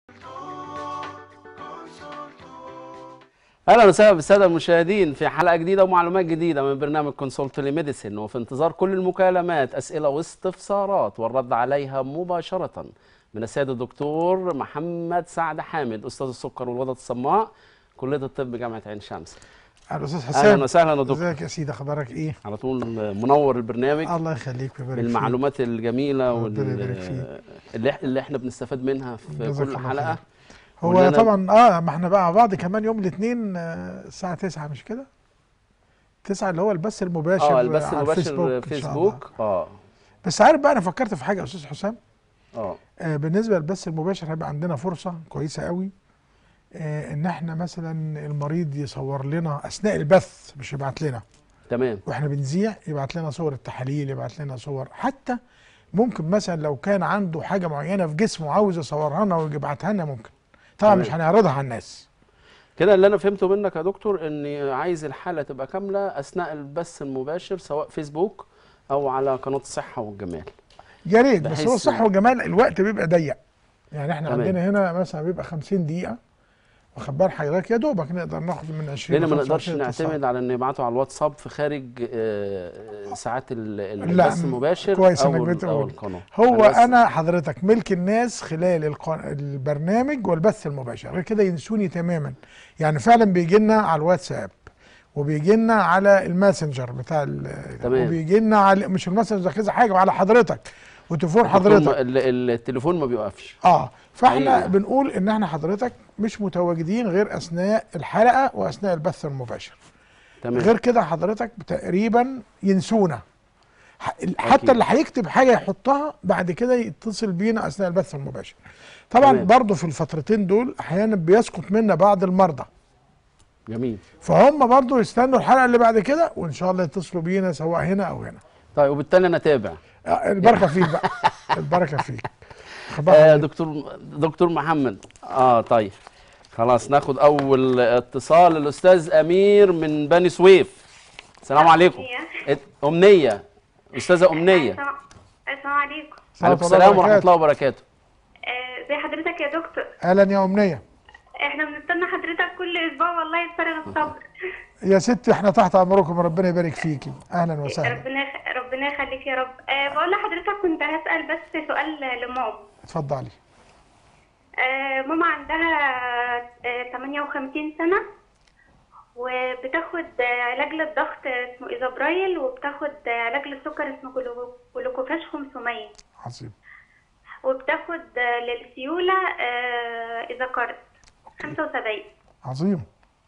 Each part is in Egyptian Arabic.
اهلا وسهلا بالساده المشاهدين في حلقه جديده ومعلومات جديده من برنامج كونسولت ميديسين وفي انتظار كل المكالمات اسئله واستفسارات والرد عليها مباشره من السيد الدكتور محمد سعد حامد استاذ السكر والغدد الصماء كليه الطب جامعه عين شمس اهلا استاذ حسام اهلا وسهلا يا دكتور ازيك يا سيدي اخبارك ايه على طول منور البرنامج الله يخليك ويبارك فيك بالمعلومات الجميله ربنا يبارك وال... فيك. اللي, اللي احنا بنستفاد منها في جزاك كل الله حلقه خير. هو وإن أنا- طبعا اه ما احنا بقى مع بعض كمان يوم الاثنين آه، الساعه 9 مش كده 9 اللي هو البث المباشر اه البث على المباشر إن شاء الله. فيسبوك اه بس عارف بقى انا فكرت في حاجه يا استاذ حسام اه آه بالنسبه للبث المباشر هيبقى عندنا فرصه كويسه قوي آه ان احنا مثلا المريض يصور لنا اثناء البث مش يبعت لنا تمام واحنا بنذيع يبعت لنا صور التحاليل يبعت لنا صور حتى ممكن مثلا لو كان عنده حاجه معينه في جسمه عاوز يصورها لنا ويبعتها لنا ممكن طبعا تمام. مش هنعرضها على الناس كده اللي انا فهمته منك يا دكتور اني عايز الحاله تبقى كامله اثناء البث المباشر سواء فيسبوك او على قناه الصحه والجمال يا ريت بس بحيث هو الصحه إن- والجمال الوقت بيبقى ضيق يعني احنا تمام. عندنا هنا مثلا بيبقى 50 دقيقه واخد بال حضرتك يا دوبك نقدر ناخد من 20 لان ل ما نقدرش 25 اتصال. نعتمد على ان يبعتوا على الواتساب في خارج آه، ساعات ال- ال- لا، البث المباشر كويس او إنك ال- او بتقول. القناه هو بس- انا حضرتك ملك الناس خلال الق- البرنامج والبث المباشر غير كده ينسوني تماما يعني فعلا بيجي لنا على الواتساب وبيجي لنا على الماسنجر بتاع ال- تمام. وبيجي لنا على مش الماسنجر كذا حاجه وعلى حضرتك وتليفون الدكتور حضرتك ما- ال- التليفون ما بيوقفش اه فاحنا حقيقي. بنقول ان احنا حضرتك مش متواجدين غير اثناء الحلقه واثناء البث المباشر تمام غير كده حضرتك تقريبا ينسونا ح- حتى أكيد. اللي هيكتب حاجه يحطها بعد كده يتصل بينا اثناء البث المباشر طبعا تمام. برضو في الفترتين دول احيانا بيسقط منا بعض المرضى جميل فهم برضو يستنوا الحلقه اللي بعد كده وان شاء الله يتصلوا بينا سواء هنا او هنا طيب وبالتالي انا اتابع آه، البركه فيك بقى البركه فيك خبر آه دكتور دكتور محمد اه طيب خلاص ناخد اول اتصال الاستاذ امير من بني سويف السلام عليكم أمنية. ات- امنيه استاذه امنيه السلام السلام عليكم عليكم السلام ورحمه الله وبركاته آه، زي حضرتك يا دكتور اهلا يا امنيه احنا بنستنى حضرتك كل اسبوع والله بفارغ الصبر يا ستي احنا تحت امركم ربنا يبارك فيكي اهلا وسهلا ربنا يخ... ربنا يخليك يا رب أه بقول لحضرتك كنت هسأل بس سؤال لماما اتفضلي أه ماما عندها أه 58 سنة وبتاخد آه، علاج للضغط اسمه ايزابرايل وبتاخد آه، علاج للسكر اسمه جلو- جلوكوفاش 500 عظيم وبتاخد آه، للسيولة آه، ايزاكارت 75 عظيم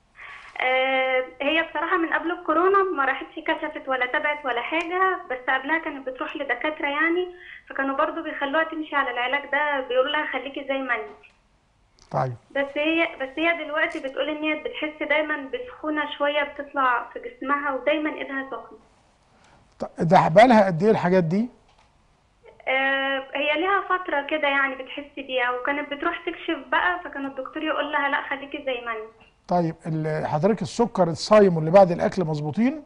آه، هي بصراحة من قبل الكورونا ما راحتش كشفت ولا تابعت ولا حاجة بس قبلها كانت بتروح لدكاترة يعني فكانوا برضو بيخلوها تمشي على العلاج ده بيقولوا لها خليكي زي ما انت طيب بس هي بس هي دلوقتي بتقول ان هي بتحس دايما بسخونة شوية بتطلع في جسمها ودايما ايدها سخنة طيب ده بقالها قد ايه الحاجات دي؟ آه، هي ليها فترة كده يعني بتحس بيها وكانت بتروح تكشف بقى فكان الدكتور يقول لها لا خليكي زي ما انت طيب ال- حضرتك السكر الصايم واللي بعد الاكل مظبوطين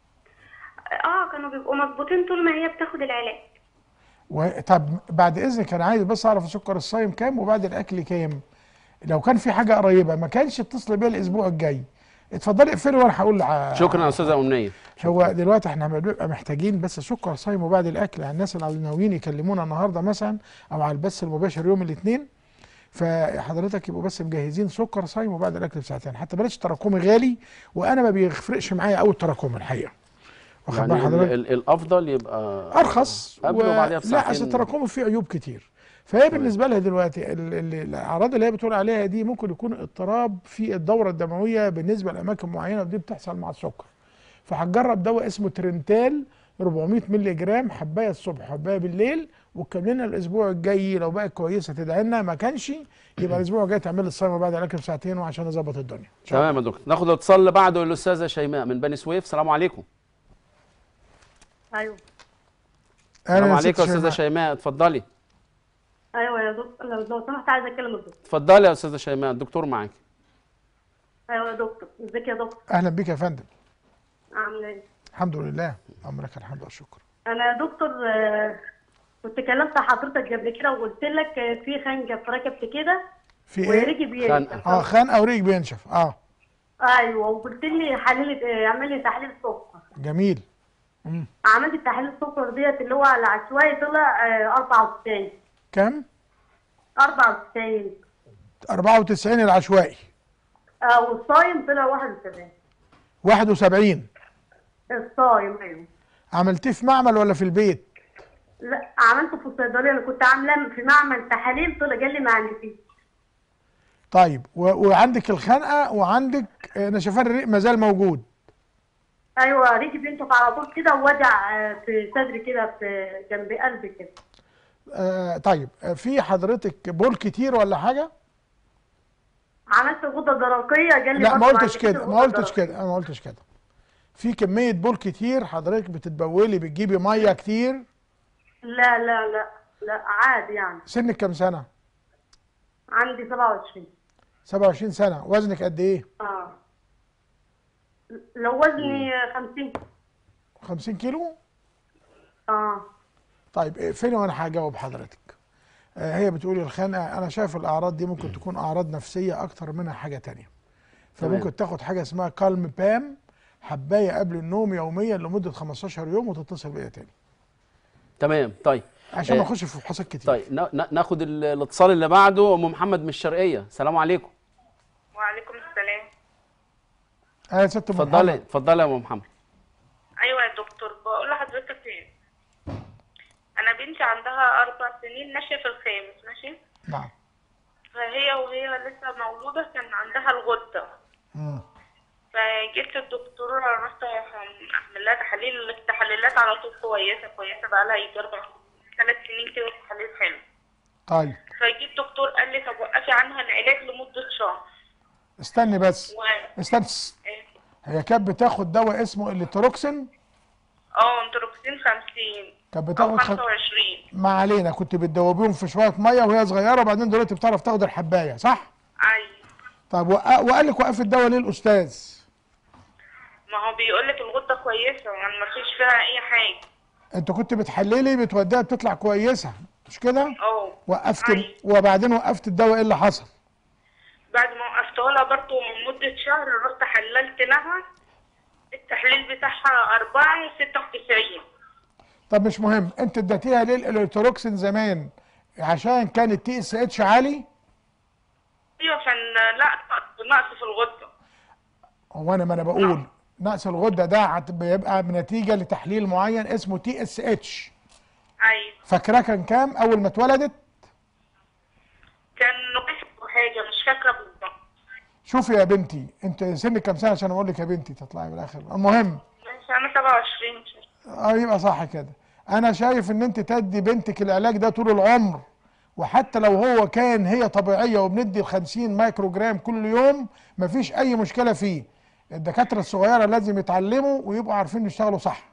اه كانوا بيبقوا مظبوطين طول ما هي بتاخد العلاج و... طب بعد اذنك انا عايز بس اعرف السكر الصايم كام وبعد الاكل كام لو كان في حاجه قريبه ما كانش اتصل بيا الاسبوع الجاي اتفضلي اقفلي وانا هقول لع- شكرا يا استاذه امنيه هو دلوقتي احنا بنبقى محتاجين بس سكر صايم وبعد الاكل يعني الناس اللي ناويين يكلمونا النهارده مثلا او على البث المباشر يوم الاثنين فحضرتك يبقوا بس مجهزين سكر صايم وبعد الاكل بساعتين حتى بلاش تراكمي غالي وانا ما بيفرقش معايا قوي التراكم الحقيقه واخد يعني بال ال- حضرتك ال- الافضل يبقى ارخص قبل وبعدها لا بساعتين اصل التراكمي فيه عيوب كتير فهي بالنسبه لها دلوقتي ال- ال- الاعراض اللي هي بتقول عليها دي ممكن يكون اضطراب في الدوره الدمويه بالنسبه لاماكن معينه ودي بتحصل مع السكر فهتجرب دواء اسمه ترنتال 400 مللي جرام حبايه الصبح حبايه بالليل وتكملنا الاسبوع الجاي لو بقت كويسه تدعي لنا ما كانش يبقى الاسبوع الجاي تعمل الصيام بعد الاكل بساعتين وعشان نظبط الدنيا إن شاء الله. تمام يا دكتور ناخد الاتصال اللي بعده الاستاذه شيماء من بني سويف السلام عليكم ايوه السلام يا عليكم ست يا استاذه شيماء. شيماء اتفضلي ايوه يا دكتور لو لو سمحت عايزه اتكلم الدكتور اتفضلي يا استاذه شيماء الدكتور معاك ايوه يا دكتور ازيك يا دكتور اهلا بك يا فندم عامله ايه الحمد لله امرك الحمد والشكر انا يا دكتور آه، كنت كلمت حضرتك قبل كده وقلت لك آه، في خنجه في ركبتي كده في ايه ورجلي بينشف اه خنقه وريق بينشف اه ايوه وقلت لي حليل آه، اعمل لي تحليل سكر جميل مم. عملت تحليل السكر ديت اللي هو العشوائي طلع آه، 94 كم 94 94 العشوائي اه والصايم طلع 71 71 الصايم ايوه عملتيه في معمل ولا في البيت لا عملته في الصيدليه انا كنت عامله في معمل تحاليل طلع قال لي ما عندي طيب و... وعندك الخنقه وعندك آه، نشفان الريق ما زال موجود ايوه رجلي بينشف على طول كده ووجع آه، في صدري كده في جنب قلبي كده آه طيب آه، في حضرتك بول كتير ولا حاجه عملت غده درقيه قال لي لا ما برضه قلتش عندك كده ما غدة قلتش درقية. كده انا ما قلتش كده في كميه بول كتير حضرتك بتتبولي بتجيبي ميه كتير لا لا لا لا عادي يعني سنك كام سنه عندي 27 27 سنه وزنك قد ايه اه لو وزني 50 50 كيلو اه طيب إيه، فين وانا هجاوب حضرتك آه، هي بتقول الخنقه انا شايف الاعراض دي ممكن تكون اعراض نفسيه اكتر منها حاجه تانية فممكن تاخد حاجه اسمها كالم بام حبايه قبل النوم يوميا لمده 15 يوم وتتصل بيا تاني تمام طيب عشان ما آه، اخش في فحوصات كتير طيب نا- نا- ناخد ال- الاتصال اللي بعده ام محمد من الشرقيه السلام عليكم وعليكم السلام اه يا ست أم اتفضلي محمد. اتفضلي يا ام محمد ايوه يا دكتور بقول لحضرتك ايه انا بنتي عندها اربع سنين ماشيه في الخامس ماشي نعم فهي وهي لسه مولوده كان عندها الغده مم. فجيت الدكتور رحت اعمل لها تحاليل التحليلات على طول كويسه كويسه بقى لها يجي اربع ثلاث سنين كده تحاليل حلو طيب فجيت الدكتور قال لي طب وقفي عنها العلاج لمده شهر استني بس و استني إيه؟ هي كانت بتاخد دواء اسمه التروكسين اه انتروكسين 50 كانت او بتاخد خ... 25 ما علينا كنت بتدوبيهم في شويه ميه وهي صغيره وبعدين دلوقتي بتعرف تاخد الحبايه صح؟ ايوه طب وق- وقال لك وقف الدواء ليه الاستاذ؟ ما هو بيقول لك الغده كويسه يعني ما فيش فيها اي حاجه انت كنت بتحللي بتوديها بتطلع كويسه مش كده؟ اه وقفت أيوة. وبعدين وقفت الدواء ايه اللي حصل؟ بعد ما وقفته لها برضه من مده شهر رحت حللت لها التحليل بتاعها 4 96 طب مش مهم انت اديتيها ليه الالكتروكسين زمان عشان كان التي اس اتش عالي ايوه عشان لا نقص في الغده هو انا ما انا بقول نقص الغده ده هت- بيبقى بنتيجه لتحليل معين اسمه تي اس اتش ايوه فاكراه كان كام اول ما اتولدت؟ كان نقص حاجه مش فاكره بالظبط شوفي يا بنتي انت سنك كام سنه عشان اقول لك يا بنتي تطلعي بالاخر المهم ماشي انا 27 اه يبقى صح كده انا شايف ان انت تدي بنتك العلاج ده طول العمر وحتى لو هو كان هي طبيعيه وبندي ال 50 مايكرو جرام كل يوم مفيش اي مشكله فيه الدكاتره الصغيره لازم يتعلموا ويبقوا عارفين يشتغلوا صح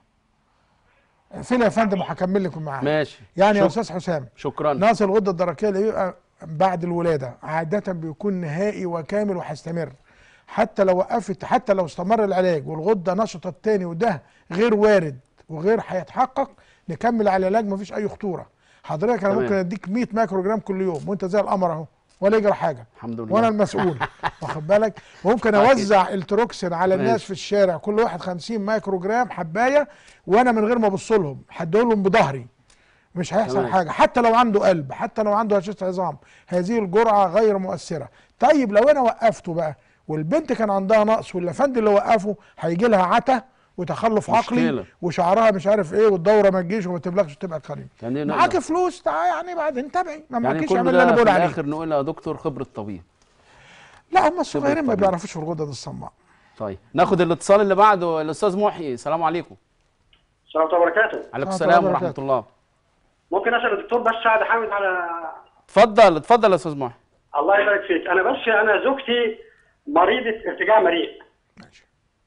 فين يا فندم وهكمل لكم معاك ماشي يعني يا شك- استاذ حسام شكرا نقص الغده الدرقيه اللي بيبقى بعد الولاده عاده بيكون نهائي وكامل وهيستمر حتى لو وقفت حتى لو استمر العلاج والغده نشطت تاني وده غير وارد وغير هيتحقق نكمل على العلاج مفيش اي خطوره حضرتك انا تمام. ممكن اديك 100 مايكرو جرام كل يوم وانت زي القمر اهو ولا يجرى حاجه الحمد لله. وانا المسؤول واخد بالك ممكن أكيد. اوزع التروكسين على الناس ماشي. في الشارع كل واحد 50 مايكرو جرام حبايه وانا من غير ما ابص لهم هديهم بظهري مش هيحصل تمام. حاجه حتى لو عنده قلب حتى لو عنده هشاشه عظام هذه الجرعه غير مؤثره طيب لو انا وقفته بقى والبنت كان عندها نقص والافندي اللي وقفه هيجي لها عتا وتخلف عقلي مشكلة. وشعرها مش عارف ايه والدوره ما تجيش وما تبلغش وتبقى قريب يعني نقدر- معاك فلوس تعالى يعني بعدين تابعي ما يعني معكيش كل اعمل اللي انا ده في بقول عليه الاخر نقول يا دكتور خبره طبيب لا هم الصغيرين ما طبيب. بيعرفوش في الغدد الصماء طيب ناخد الاتصال اللي بعده الاستاذ محيي السلام عليكم السلام عليكم وبركاته عليكم ورحمة السلام الله ورحمه وبركاته. الله ممكن اسال الدكتور بس سعد حامد على اتفضل اتفضل يا استاذ محيي الله يبارك فيك انا بس انا زوجتي مريضه ارتجاع مريء ماشي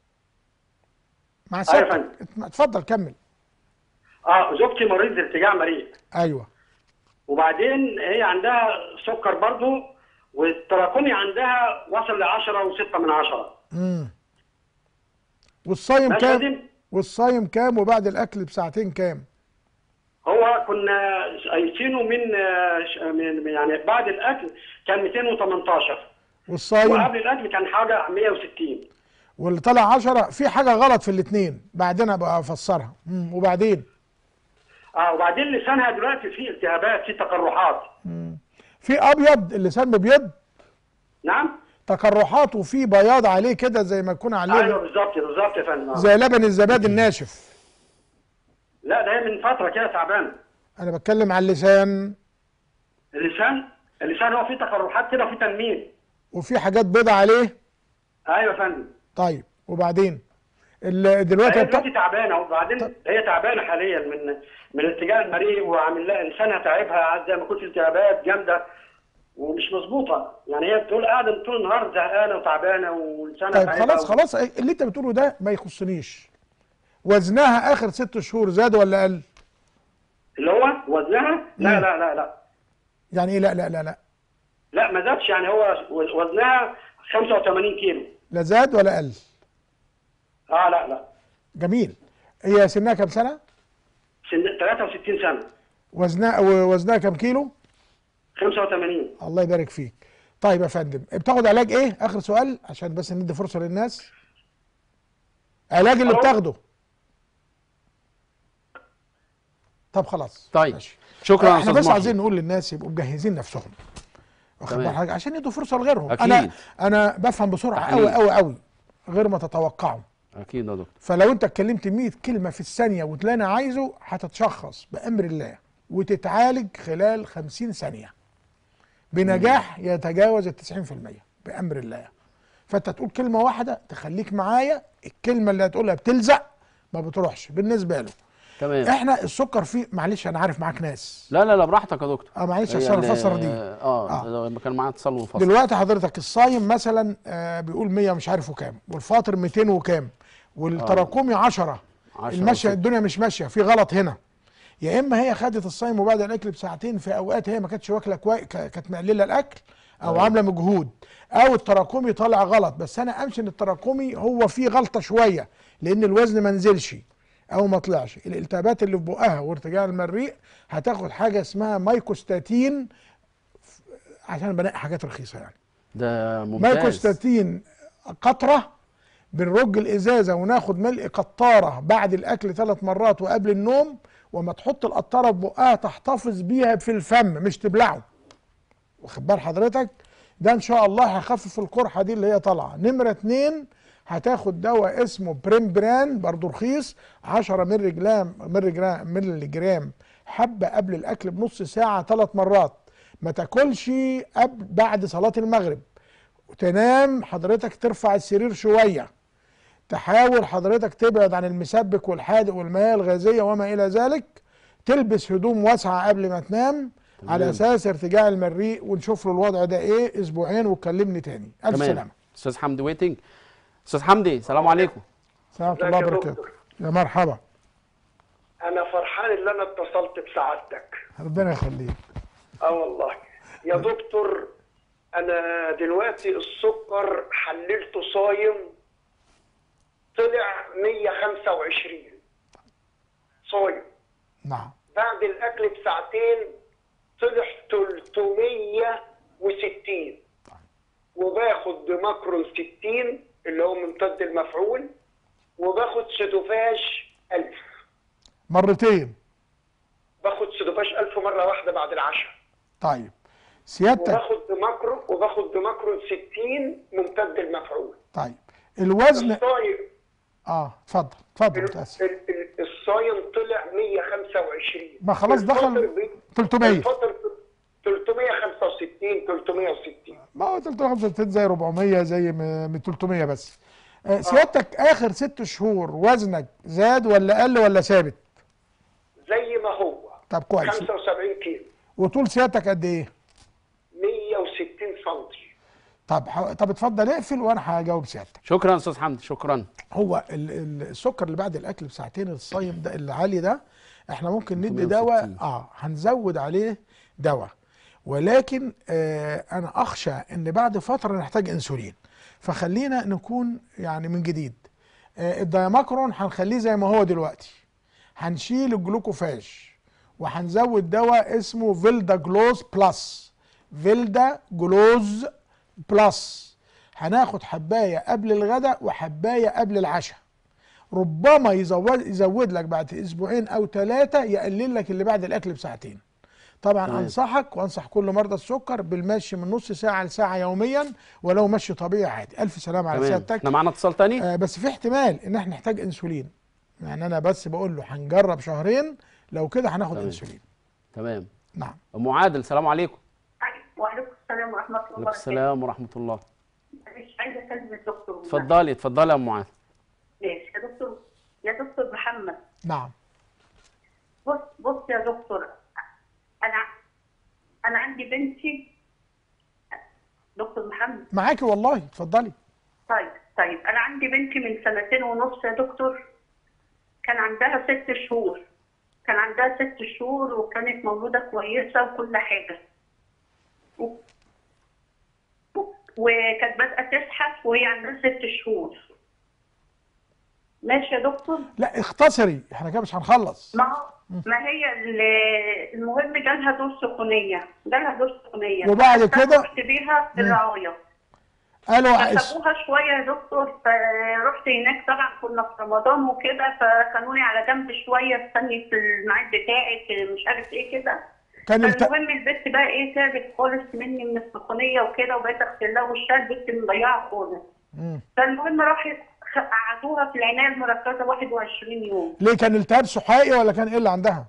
مع أيوة يا سيادتك اتفضل كمل اه زوجتي مريضه ارتجاع مريء ايوه وبعدين هي عندها سكر برضه والتراكمي عندها وصل ل 10 و6 من 10 امم والصايم ماشي يا كام فندم؟ والصايم كام وبعد الاكل بساعتين كام هو كنا ايسينو من آه، ش- من يعني بعد الاكل كان 218 والصايم وقبل الاكل كان حاجه 160 واللي طلع 10 في حاجه غلط في الاثنين بعدين ابقى افسرها مم. وبعدين اه وبعدين لسانها دلوقتي فيه التهابات فيه تقرحات في ابيض اللسان بيض نعم تقرحات وفي بياض عليه كده زي ما يكون عليه ايوه بالظبط بالظبط يا فندم آه. زي لبن الزبادي الناشف لا ده هي من فتره كده تعبانه انا بتكلم على اللسان اللسان اللسان هو فيه تقرحات كده وفيه تنميل وفي حاجات بيضة عليه ايوه يا فندم طيب وبعدين ال- دلوقتي هي الط- دلوقتي تعبانه وبعدين هي تعبانه حاليا من من اتجاه المريء وعامل لها لسانها تعبها زي ما كنت التهابات جامده ومش مظبوطه يعني هي بتقول قاعده طول النهار زهقانه وتعبانه ولسانها طيب تعبها خلاص خلاص اللي انت بتقوله ده ما يخصنيش وزنها اخر ست شهور زاد ولا قل اللي هو وزنها لا مم. لا لا لا يعني ايه لا لا لا لا لا ما زادش يعني هو وزنها 85 كيلو لا زاد ولا قل اه لا لا جميل هي سنها كام سنه سن 63 سنه وزنها وزنها كام كيلو 85 الله يبارك فيك طيب يا فندم بتاخد علاج ايه اخر سؤال عشان بس ندي فرصه للناس علاج اللي ألو؟ بتاخده طب خلاص طيب ماشي. شكرا يا احنا استاذ بس محي. عايزين نقول للناس يبقوا مجهزين نفسهم واخد تمام. بال حاجه عشان يدوا فرصه لغيرهم أكيد. انا انا بفهم بسرعه تحليل. قوي قوي قوي غير ما تتوقعوا اكيد يا دكتور فلو انت اتكلمت 100 كلمه في الثانيه واللي انا عايزه هتتشخص بامر الله وتتعالج خلال 50 ثانيه بنجاح يتجاوز ال 90% بامر الله فانت تقول كلمه واحده تخليك معايا الكلمه اللي هتقولها بتلزق ما بتروحش بالنسبه له تمام احنا السكر فيه معلش انا عارف معاك ناس لا لا لا براحتك يا دكتور اه معلش هي عشان ال- افسر دي اه لما كان معايا اتصال منفصل دلوقتي حضرتك الصايم مثلا آه بيقول 100 مش عارف وكام والفاطر 200 وكام والتراكمي 10 10 الماشيه وستة. الدنيا مش ماشيه في غلط هنا يا اما هي خدت الصايم وبعد الاكل بساعتين في اوقات هي ما كانتش واكله كويس كانت مقلله الاكل او عامله مجهود او التراكمي طالع غلط بس انا امشي ان التراكمي هو فيه غلطه شويه لان الوزن ما نزلش او ما طلعش الالتهابات اللي في بقها وارتجاع المريء هتاخد حاجه اسمها مايكوستاتين عشان بنقي حاجات رخيصه يعني ده ممتاز مايكوستاتين قطره بنرج الازازه وناخد ملء قطاره بعد الاكل ثلاث مرات وقبل النوم وما تحط القطاره في بقها تحتفظ بيها في الفم مش تبلعه واخد بال حضرتك ده ان شاء الله هيخفف القرحه دي اللي هي طالعه نمره اتنين هتاخد دواء اسمه بريمبران برضه رخيص 10 مللي جرام مللي جرام مللي جرام حبه قبل الاكل بنص ساعه ثلاث مرات ما تاكلش قبل بعد صلاه المغرب وتنام حضرتك ترفع السرير شويه تحاول حضرتك تبعد عن المسبك والحادق والمياه الغازيه وما الى ذلك تلبس هدوم واسعه قبل ما تنام على اساس ارتجاع المريء ونشوف له الوضع ده ايه اسبوعين وتكلمني تاني الف تمام سلامه استاذ حمدي ويتنج استاذ حمدي السلام عليكم سلامة ازيك الله يا وبركاته دكتور؟ يا مرحبا انا فرحان ان انا اتصلت بسعادتك ربنا يخليك اه والله يا دكتور انا دلوقتي السكر حللته صايم طلع 125 صايم نعم بعد الاكل بساعتين طلع 360 وباخد دماكرون 60 اللي هو ممتد المفعول وباخد سيدوفاش 1000 مرتين باخد سيدوفاش 1000 مره واحده بعد العشاء طيب سيادتك وباخد دماكرون وباخد دماكرون 60 ممتد المفعول طيب الوزن الصايم اه اتفضل اتفضل ال- متاسف ال- ال- الصايم طلع 125 ما خلاص دخل الفطر بي- 300. الفطر 365 360 ما هو 365 زي 400 زي م- من 300 بس آه، سيادتك اخر ست شهور وزنك زاد ولا قل ولا ثابت زي ما هو طب كويس 75 كيلو وطول سيادتك قد ايه 160 سم طب ح- طب اتفضل اقفل وانا هجاوب سيادتك شكرا استاذ حمدي شكرا هو ال- ال- السكر اللي بعد الاكل بساعتين الصايم ده العالي ده احنا ممكن ندي 360. دواء اه هنزود عليه دواء ولكن آه انا اخشى ان بعد فتره نحتاج انسولين فخلينا نكون يعني من جديد آه الدايماكرون هنخليه زي ما هو دلوقتي هنشيل الجلوكوفاج وهنزود دواء اسمه فيلدا جلوز بلس فيلدا جلوز بلس هناخد حبايه قبل الغداء وحبايه قبل العشاء ربما يزود يزود لك بعد اسبوعين او ثلاثه يقلل لك اللي بعد الاكل بساعتين طبعا تمام. انصحك وانصح كل مرضى السكر بالمشي من نص ساعه لساعه يوميا ولو مشي طبيعي عادي الف سلامه على تمام سيادتك احنا معانا اتصال تاني آه بس في احتمال ان احنا نحتاج انسولين يعني انا بس بقول له هنجرب شهرين لو كده هناخد تمام. انسولين تمام نعم ام عادل السلام عليكم وعليكم السلام ورحمه الله عليكم وبركاته السلام ورحمه الله مش عايزه اكلم الدكتور اتفضلي اتفضلي يا ام عادل ماشي يا دكتور يا دكتور محمد نعم بص بص يا دكتور انا انا عندي بنتي دكتور محمد معاكي والله اتفضلي طيب طيب انا عندي بنتي من سنتين ونص يا دكتور كان عندها ست شهور كان عندها ست شهور وكانت مولوده كويسه وكل حاجه و- و- وكانت بادئه تزحف وهي عندها ست شهور ماشي يا دكتور لا اختصري احنا كده مش هنخلص ما هو ما هي ال- المهم جالها دور سخونيه جالها دور سخونيه وبعد كده؟ رحت بيها الرعايه قالوا اس- فسابوها شويه يا دكتور فرحت هناك طبعا كنا في رمضان وكده فخلوني على جنب شويه استني في الميعاد بتاعي في مش عارف ايه كده كان الت... فالمهم البت بقى ايه تعبت خالص مني من السخونيه وكده وبقيت اغسل لها وشها البت مضيعه خالص مم. فالمهم راحت خ- قعدوها في العنايه المركزه 21 يوم ليه كان التهاب سحائي ولا كان ايه اللي عندها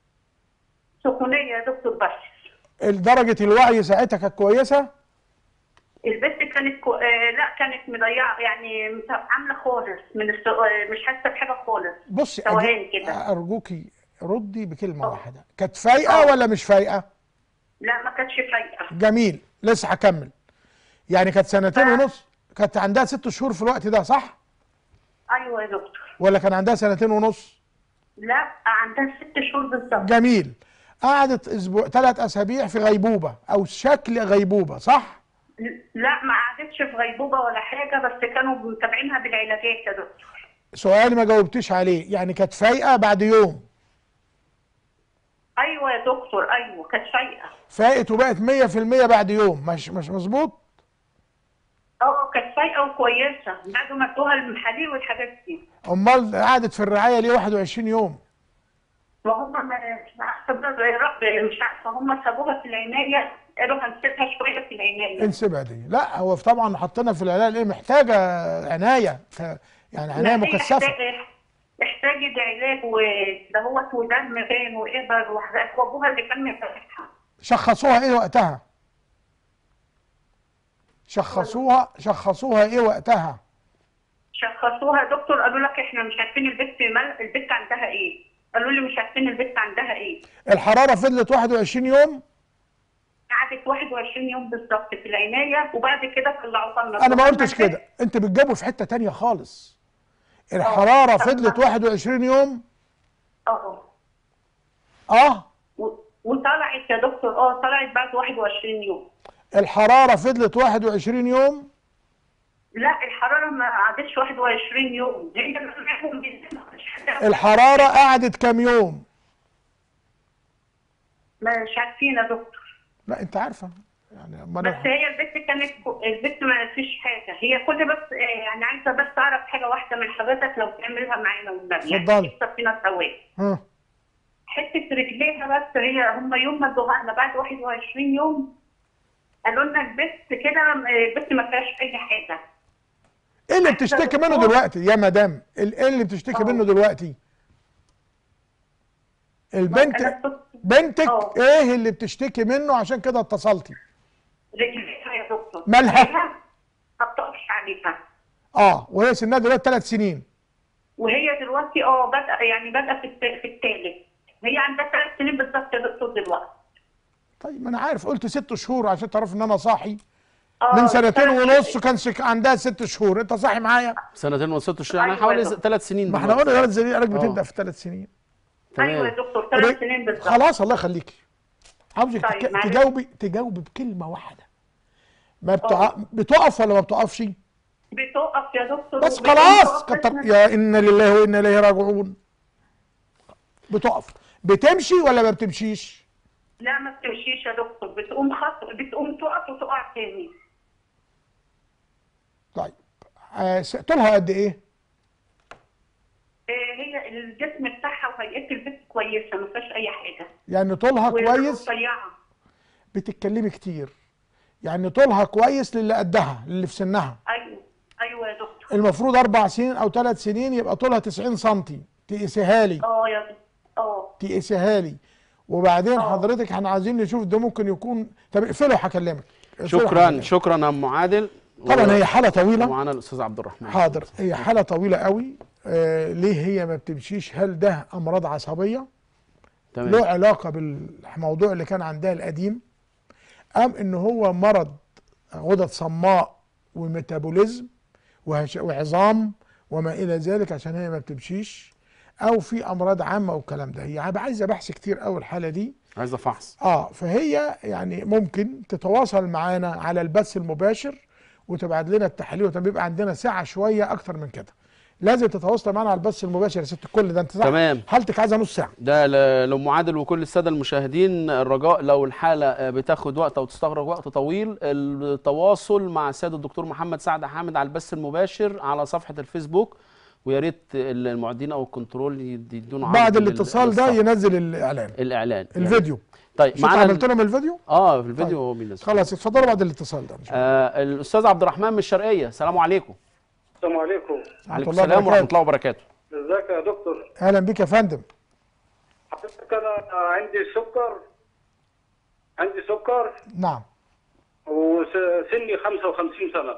سخونيه يا دكتور بس درجه الوعي ساعتها كانت كويسه البت كانت كو... آه لا كانت مضيعه يعني مت- عامله خالص من الس... آه، مش حاسه بحاجه خالص بصي توهان أجي- كده. ارجوكي ردي بكلمه واحده كانت فايقه ولا مش فايقه لا ما كانتش فايقه جميل لسه هكمل يعني كانت سنتين ف- ونص كانت عندها ست شهور في الوقت ده صح ايوه يا دكتور ولا كان عندها سنتين ونص لا عندها ست شهور بالظبط جميل قعدت اسبوع ثلاث اسابيع في غيبوبه او شكل غيبوبه صح لا ما قعدتش في غيبوبه ولا حاجه بس كانوا متابعينها بالعلاجات يا دكتور سؤال ما جاوبتيش عليه يعني كانت فايقه بعد يوم ايوه يا دكتور ايوه كانت فايقه فاقت وبقت 100% بعد يوم مش مش مظبوط اه كانت فايقه وكويسه بعد ما ادوها المحاليل والحاجات دي امال قعدت في الرعايه ليه 21 يوم وهم ما- مش عارفه بقى يا رب مش عارفه هم سابوها في العنايه قالوا هنسيبها شويه في العنايه انسبها دي لا هو طبعا حطينا في العلاج ايه محتاجه عنايه ف- يعني عنايه لا، هي مكثفه احتاج- احتاجت علاج ودهوت ودم باين وابر وحاجات وابوها اللي كان مفتحها شخصوها ايه وقتها شخصوها شخصوها ايه وقتها شخصوها يا دكتور قالوا لك احنا مش عارفين البت مال البت عندها ايه قالوا لي مش عارفين البت عندها ايه الحراره فضلت 21 يوم قعدت 21 يوم بالظبط في العنايه وبعد كده طلعوها لنا انا ما قلتش كده انت بتجاوب في حته تانية خالص الحراره طب فضلت ما- 21 يوم اه اه و- وطلعت يا دكتور اه طلعت بعد 21 يوم الحراره فضلت 21 يوم لا الحراره ما قعدتش 21 يوم هي اللي معاهم بالذات مش حاجة- الحراره قعدت كام يوم مش عارفين يا دكتور لا انت عارفه يعني ما بس أنا هي البت كانت كو- البت ما فيش حاجه هي كل بس آه، يعني عايزه بس اعرف حاجه واحده من حضرتك لو تعملها معانا والنبي اتفضلي. يعني نكسب فينا سوا ها حته رجليها بس هي هم يوم ما ادوها لنا بعد 21 يوم قالوا لنا البت كده آه، البت ما فيهاش اي حاجه ايه اللي بتشتكي منه دكتور. دلوقتي يا مدام ال- ايه اللي بتشتكي منه دلوقتي البنت أنا كنت- بنتك اه. ايه اللي بتشتكي منه عشان كده اتصلتي رجليها يا دكتور مالها؟ رجليها ما بتقفش عليها اه وهي سنها دلوقتي ثلاث سنين وهي دلوقتي اه بادئه يعني بادئه في الت- في الثالث هي عندها ثلاث سنين بالظبط يا دكتور دلوقتي طيب ما انا عارف قلت ست شهور عشان تعرف ان انا صاحي اه من سنتين ثلاث- ونص كان سك... عندها ست شهور انت صاحي معايا سنتين وست شهور يعني أيوة حوالي يا دكتور. ثلاث سنين ما احنا دلوقتي. قلنا ثلاث سنين قالك اه. بتبدا في ثلاث سنين ايوه يا تمام دكتور ثلاث سنين بالظبط خلاص الله يخليكي عاوزك طيب، تك... معلش. تجاوبي تجاوبي بكلمه واحده ما بتع... بتقف ولا ما بتقفش بتقف يا دكتور بس وبتقوم خلاص تقف كتر بس- يا انا لله وانا اليه راجعون بتقف بتمشي ولا ما بتمشيش لا ما بتمشيش يا دكتور بتقوم خط بتقوم تقف وتقع تاني طيب آه س- طولها قد ايه آه، هي الجسم بتاعها وهيئه البيت كويسه ما فيهاش اي حاجه يعني طولها كويس ورفيعه بتتكلمي كتير يعني طولها كويس للي قدها للي في سنها ايوه ايوه يا دكتور المفروض اربع سنين او ثلاث سنين يبقى طولها 90 سم تقيسيها لي اه يا دكتور اه تقيسيها لي وبعدين حضرتك احنا عايزين نشوف ده ممكن يكون طب اقفله هكلمك اقفله شكرا هكلمك. شكرا يا ام عادل طبعا هي حاله طويله ومعانا الاستاذ عبد الرحمن حاضر هي حاله طويله قوي آه ليه هي ما بتمشيش هل ده امراض عصبيه تمام له علاقه بالموضوع اللي كان عندها القديم ام ان هو مرض غدد صماء وميتابوليزم وهش- وعظام وما الى ذلك عشان هي ما بتمشيش او في امراض عامه والكلام ده هي عايزه بحث كتير قوي الحاله دي عايزه فحص اه فهي يعني ممكن تتواصل معانا على البث المباشر وتبعت لنا التحاليل وتبقى عندنا ساعه شويه اكتر من كده لازم تتواصل معانا على البث المباشر يا ست الكل ده انت صح تمام. حالتك عايزه نص ساعه ده ل- لام عادل وكل الساده المشاهدين الرجاء لو الحاله آه، بتاخد وقت او تستغرق وقت طويل التواصل مع السيد الدكتور محمد سعد حامد على البث المباشر على صفحه الفيسبوك ويا ريت المعدين او الكنترول يد- يدونا عرض بعد لل- الاتصال ده للصف. ينزل الاعلان الاعلان يعني. الفيديو طيب شوف معانا عملت ال- لهم الفيديو اه في الفيديو طيب. هو بينزل خلاص اتفضلوا بعد الاتصال ده نشوف. آه الاستاذ عبد الرحمن من الشرقيه السلام عليكم السلام عليكم وعليكم الله السلام ورحمه وبركاته. الله وبركاته ازيك يا دكتور اهلا بك يا فندم حضرتك انا عندي سكر عندي سكر نعم وسني 55 سنه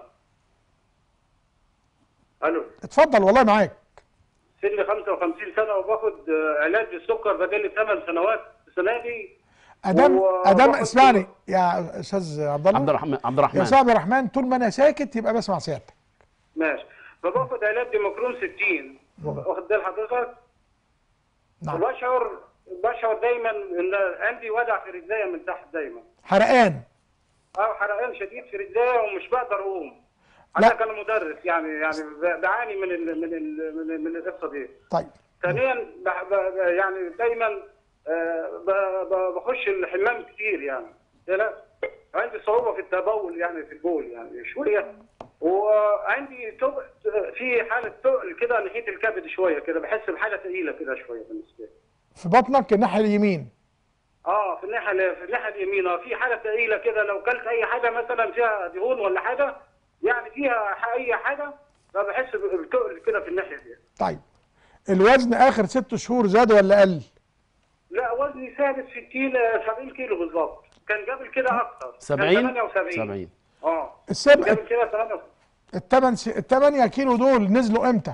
الو اتفضل والله معاك سني 55 سنه وباخد آه، علاج للسكر بقالي 8 سنوات السنه دي ادم هو ادم باخد- اسمعني يا استاذ عبد الله عبد الرحمن عبد يا الرحمن استاذ عبد الرحمن طول ما انا ساكت يبقى بسمع سيادتك ماشي فباخد علاج ديموكرون 60 واخد بال حضرتك نعم وبشعر بشعر دايما ان عندي وجع في رجليا من تحت دايما حرقان او حرقان شديد في رجليا ومش بقدر اقوم لا. انا كان مدرس يعني يعني ب- بعاني من ال من ال من, ال من القصه دي طيب ثانيا بح- ب- يعني دايما آه، ب- ب- بخش الحمام كتير يعني لا عندي صعوبه في التبول يعني في البول يعني شويه وعندي تقل في حاله تقل كده ناحيه الكبد شويه كده بحس بحاجه ثقيله كده شويه بالنسبه لي في بطنك الناحيه اليمين اه في الناحيه في الناحيه اليمين آه، في حاجه ثقيله كده لو كلت اي حاجه مثلا فيها دهون ولا حاجه يعني فيها ح- اي حاجه فبحس بالتقل كده في الناحيه دي طيب الوزن اخر ست شهور زاد ولا قل لا وزني ثابت 60 آه، 70 كيلو بالظبط كان قبل كده اكتر 70 كان 78 70 اه السبع قبل كده 78 الثمان س... الثمانية كيلو دول نزلوا امتى؟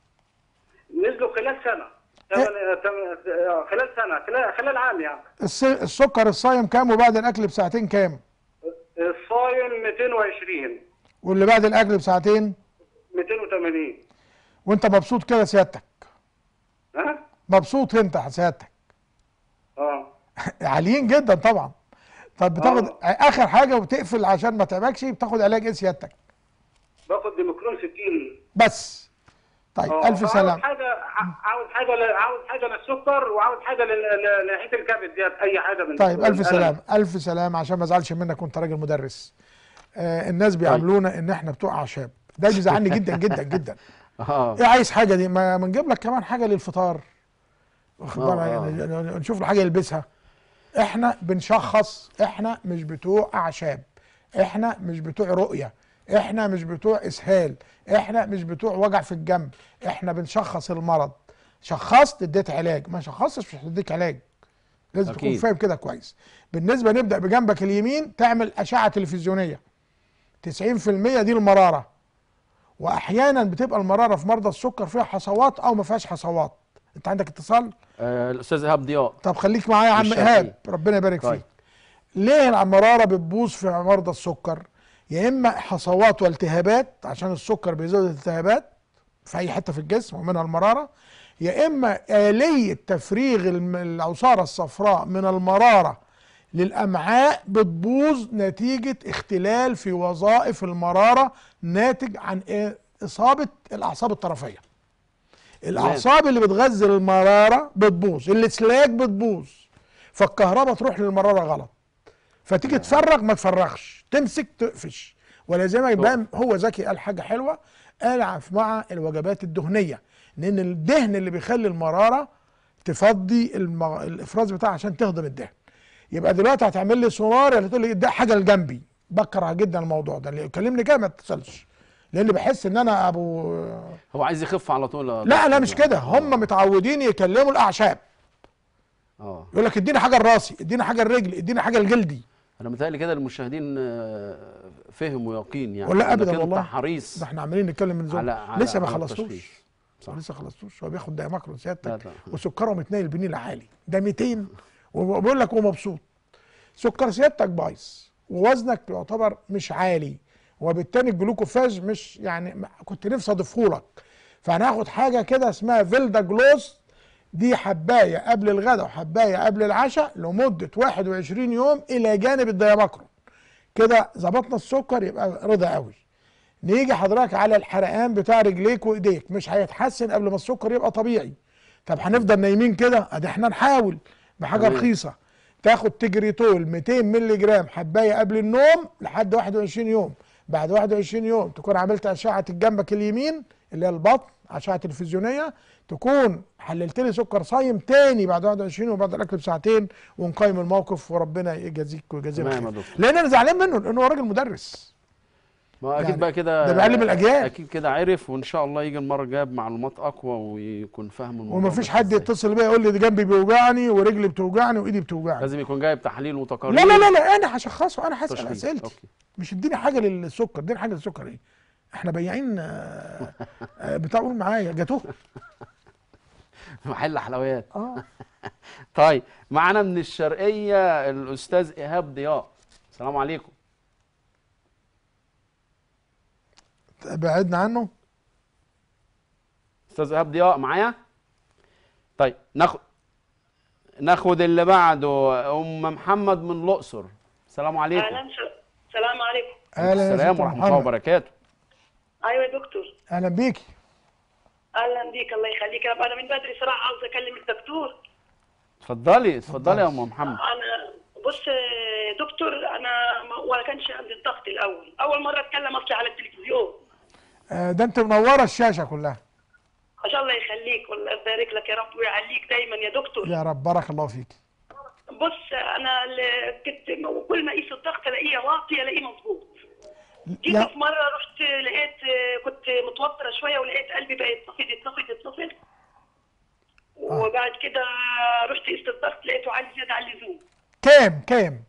نزلوا خلال سنه تمن- آه، تم- آه، خلال سنه خلال خلال عام يعني الس... السكر الصايم كام وبعد الاكل بساعتين كام؟ الصايم 220 واللي بعد الاكل بساعتين 280 وانت مبسوط كده سيادتك ها مبسوط انت سيادتك اه عاليين جدا طبعا طب بتاخد آه. اخر حاجه وبتقفل عشان ما تعبكش بتاخد علاج ايه سيادتك؟ باخد ديموكرون 60 بس طيب آه، الف عاوز سلام حاجه ع- عاوز حاجه ل- عاوز حاجه للسكر وعاوز حاجه لل- ل- لناحيه الكبد ديت اي حاجه من طيب الف الألم. سلام الف سلام عشان ما ازعلش منك وانت راجل مدرس آه الناس بيعاملونا ان احنا بتوع اعشاب ده بيزعلني جدا جدا جدا اه ايه عايز حاجه دي ما ما نجيب لك كمان حاجه للفطار واخد آه، بالك آه. يعني نشوف له حاجه يلبسها احنا بنشخص احنا مش بتوع اعشاب احنا مش بتوع رؤيه احنا مش بتوع اسهال احنا مش بتوع وجع في الجنب احنا بنشخص المرض شخصت اديت علاج ما شخصتش مش هديك علاج لازم تكون أكيد. فاهم كده كويس بالنسبه نبدا بجنبك اليمين تعمل اشعه تلفزيونيه 90% دي المراره واحيانا بتبقى المراره في مرضى السكر فيها حصوات او ما فيهاش حصوات انت عندك اتصال آه، الاستاذ ايهاب ضياء طب خليك معايا يا عم بالشرقية. ايهاب ربنا يبارك طيب. فيك ليه المراره بتبوظ في مرضى السكر يا اما حصوات والتهابات عشان السكر بيزود الالتهابات في اي حته في الجسم ومنها المراره يا اما اليه تفريغ الم- العصاره الصفراء من المراره للامعاء بتبوظ نتيجه اختلال في وظائف المراره ناتج عن إيه؟ اصابه الاعصاب الطرفيه الاعصاب اللي بتغذي المراره بتبوظ الاسلاك بتبوظ فالكهرباء تروح للمراره غلط فتيجي تفرغ ما تفرغش تمسك تقفش ولازم يبقى هو ذكي قال حاجه حلوه العب مع الوجبات الدهنيه لان الدهن اللي بيخلي المراره تفضي المغ... الافراز بتاعها عشان تهضم الدهن يبقى دلوقتي هتعمل لي سونار اللي تقول لي ده حاجه لجنبي بكره جدا الموضوع ده اللي يكلمني كده ما اتصلش لان بحس ان انا ابو هو عايز يخف على طول يا لا لا دكتور. مش كده هم متعودين يكلموا الاعشاب اه يقول لك اديني حاجه لراسي اديني حاجه لرجلي اديني حاجه لجلدي انا متهيألي كده المشاهدين آه، فهموا يقين يعني ولا إنك ابدا أنت والله حريص ده احنا عمالين نتكلم من زمان على على لسه ما على خلصتوش التشخيص. صح. لسه خلصتوش هو بياخد دايماكرون لا، سيادتك لا. وسكره متنيل بنيل عالي ده 200 وبقول لك هو مبسوط سكر سيادتك بايظ ووزنك يعتبر مش عالي وبالتالي الجلوكوفاج مش يعني ما- كنت نفسي اضيفه لك فهناخد حاجه كده اسمها فيلدا جلوس دي حبايه قبل الغداء وحبايه قبل العشاء لمده 21 يوم الى جانب الدياماكرون كده ظبطنا السكر يبقى رضا قوي نيجي حضرتك على الحرقان بتاع رجليك وايديك مش هيتحسن قبل ما السكر يبقى طبيعي طب هنفضل نايمين كده ادي احنا نحاول بحاجه تمام. رخيصه تاخد تجريتول 200 مللي جرام حبايه قبل النوم لحد 21 يوم بعد 21 يوم تكون عملت اشعه جنبك اليمين اللي هي البطن اشعه تلفزيونيه تكون حللت لي سكر صايم تاني بعد 21 يوم وبعد الاكل بساعتين ونقيم الموقف وربنا يجازيك ويجازينا تمام يا خير دكتور. لان انا زعلان منه لانه هو راجل مدرس ما اكيد يعني بقى كده ده بيعلم الأجيال. اكيد كده عرف وان شاء الله يجي المره الجايه بمعلومات اقوى ويكون فاهم الموضوع ومفيش ماشي حد إزاي. يتصل بيا يقول لي ده جنبي بيوجعني ورجلي بتوجعني وايدي بتوجعني لازم يكون جايب تحاليل وتقارير لا لا لا لا انا هشخصه انا هسال تشخيص. اسئلتي أوكي. مش اديني حاجه للسكر اديني حاجه للسكر ايه احنا بياعين آه، آه، بتاع قول معايا جاتوه محل حلويات اه طيب معانا من الشرقيه الاستاذ ايهاب ضياء السلام عليكم بعدنا عنه استاذ ايهاب ضياء معايا طيب ناخد ناخد اللي بعده ام محمد من الاقصر السلام عليكم اهلا السلام عليكم اهلا يا السلام ست ورحمه الله محمد وبركاته ايوه يا دكتور اهلا بيكي اهلا بيك الله يخليك انا انا من بدري صراحه عاوز اكلم الدكتور اتفضلي اتفضلي يا ام محمد انا بص يا دكتور انا ما ولا كانش عندي الضغط الاول اول مره اتكلم اصلي على التلفزيون آه، ده انت منوره الشاشه كلها ما شاء الله يخليك والله يبارك لك يا رب ويعليك دايما يا دكتور يا رب بارك الله فيك بص انا ال- كنت كل ما اقيس الضغط الاقيه واطي الاقيه مظبوط جيت يا في مره رحت لقيت كنت متوتره شويه ولقيت قلبي بقى يتنفض يتنفض يتنفض وبعد كده رحت قيست الضغط لقيته عالي زياده عن اللزوم كام كام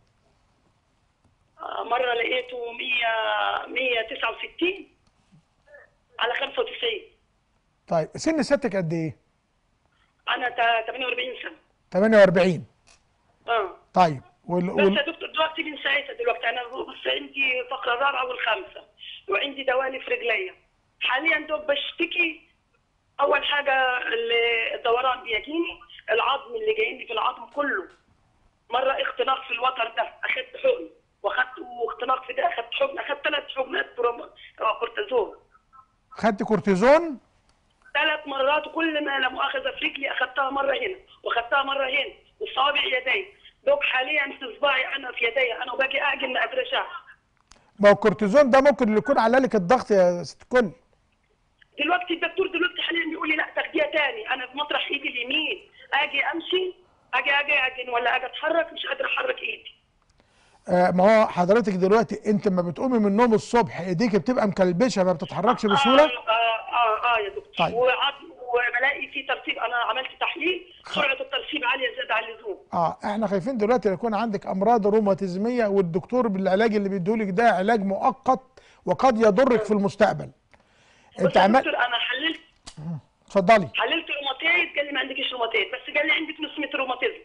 آه، مره لقيته 100 169 على 95 طيب سن ستك قد ايه انا تا- 48 سنه 48 اه طيب وال... بس وال... يا دكتور دلوقتي من ساعتها دلوقتي انا بص عندي فقره الرابعه والخامسه وعندي دوالي في رجليا حاليا دوب بشتكي اول حاجه ال- الدوران بيجيني العظم اللي جايني في العظم كله مره اختناق في الوتر ده اخدت حقن واخدت واختناق في ده اخدت حقن اخدت ثلاث حقنات بروم- آه، كورتيزون خدت كورتيزون ثلاث مرات وكل ما لا مؤاخذه في رجلي اخذتها مره هنا واخذتها مره هنا وصابع يدي دوب حاليا في صباعي انا في يدي انا وباجي اعجن ما قادره اشعر ما هو الكورتيزون ده ممكن يكون علالك الضغط يا ست الكل دلوقتي الدكتور دلوقتي حاليا بيقول لي لا تاخديها تاني انا في مطرح ايدي اليمين اجي امشي اجي اجي اعجن ولا اجي اتحرك مش قادره احرك ايدي آه ما هو حضرتك دلوقتي انت ما بتقومي من النوم الصبح ايديك بتبقى مكلبشه ما بتتحركش بسهوله اه اه اه, آه يا دكتور طيب. وعظم وبلاقي في ترسيب انا عملت تحليل سرعه الترسيب عاليه زياده عن اللزوم اه احنا خايفين دلوقتي يكون عندك امراض روماتيزميه والدكتور بالعلاج اللي بيديهولك ده علاج مؤقت وقد يضرك في المستقبل بس انت يا عمال دكتور انا حللت اتفضلي حللت روماتيد قال لي ما عندكش روماتيد بس قال لي عندك نسمه روماتيزم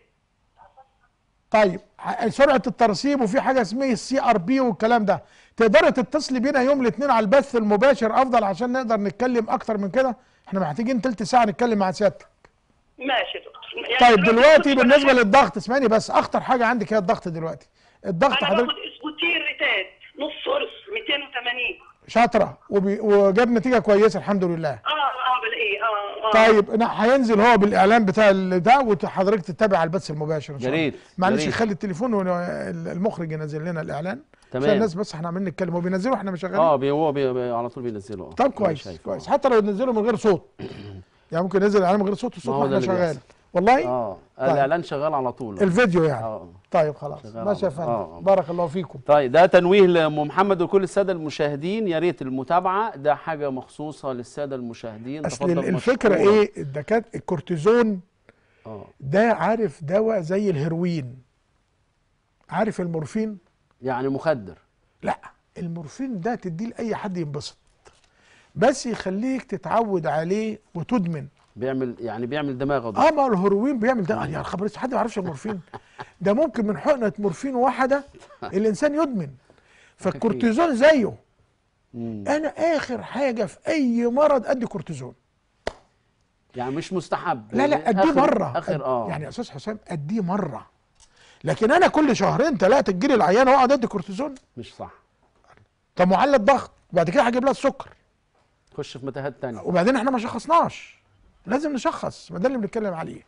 طيب ح- سرعه الترسيب وفي حاجه اسمها السي ار بي والكلام ده تقدري تتصلي بينا يوم الاثنين على البث المباشر افضل عشان نقدر نتكلم اكتر من كده احنا محتاجين تلت ساعه نتكلم مع سيادتك ماشي يا دكتور يعني طيب دلوقتي دكتور بالنسبه أنا- للضغط اسمعني بس اخطر حاجه عندك هي الضغط دلوقتي الضغط انا حضرتك باخد اسبوتين ريتاد نص قرص 280 شاطره وبي... وجاب نتيجه كويسه الحمد لله اه اه بلاقيه اه اه طيب أنا هينزل هو بالاعلان بتاع ال- ده وحضرتك تتابع على البث المباشر ان شاء يا الله ريت، معلش يا ريت. خلي التليفون والمخرج ينزل لنا الاعلان تمام. عشان الناس بس احنا عمالين نتكلم هو بينزله احنا مش شغالين اه بي هو بي بي على طول بينزله آه. طب أنا كويس شايفه، كويس آه. حتى لو نزله من غير صوت يعني ممكن ينزل الاعلان من غير صوت ما والصوت هو ما ده احنا اللي شغال بيحصل. والله اه طيب. الاعلان شغال على طول الفيديو يعني اه طيب خلاص شغال ماشي يا على- فندم آه. بارك الله فيكم طيب ده تنويه لام محمد وكل الساده المشاهدين يا ريت المتابعه ده حاجه مخصوصه للساده المشاهدين اصل تفضل الفكره مشكورا. ايه الدكاتره الكورتيزون اه ده عارف دواء زي الهيروين عارف المورفين يعني مخدر لا المورفين ده تديه لاي حد ينبسط بس يخليك تتعود عليه وتدمن بيعمل يعني بيعمل دماغه ده اه ما الهيروين بيعمل ده يا خبر اسود، حد ما يعرفش المورفين ده ممكن من حقنه مورفين واحده الانسان يدمن فالكورتيزون زيه مم. انا اخر حاجه في اي مرض ادي كورتيزون يعني مش مستحب لا لا اديه آخر- مره اخر أد- اه يعني يا استاذ حسام اديه مره لكن انا كل شهرين ثلاثه تجيلي العيانه واقعد ادي كورتيزون مش صح طب معلق ضغط وبعد كده هجيب لها السكر خش في متاهات تانية وبعدين احنا ما شخصناش لازم نشخص ما ده اللي بنتكلم عليه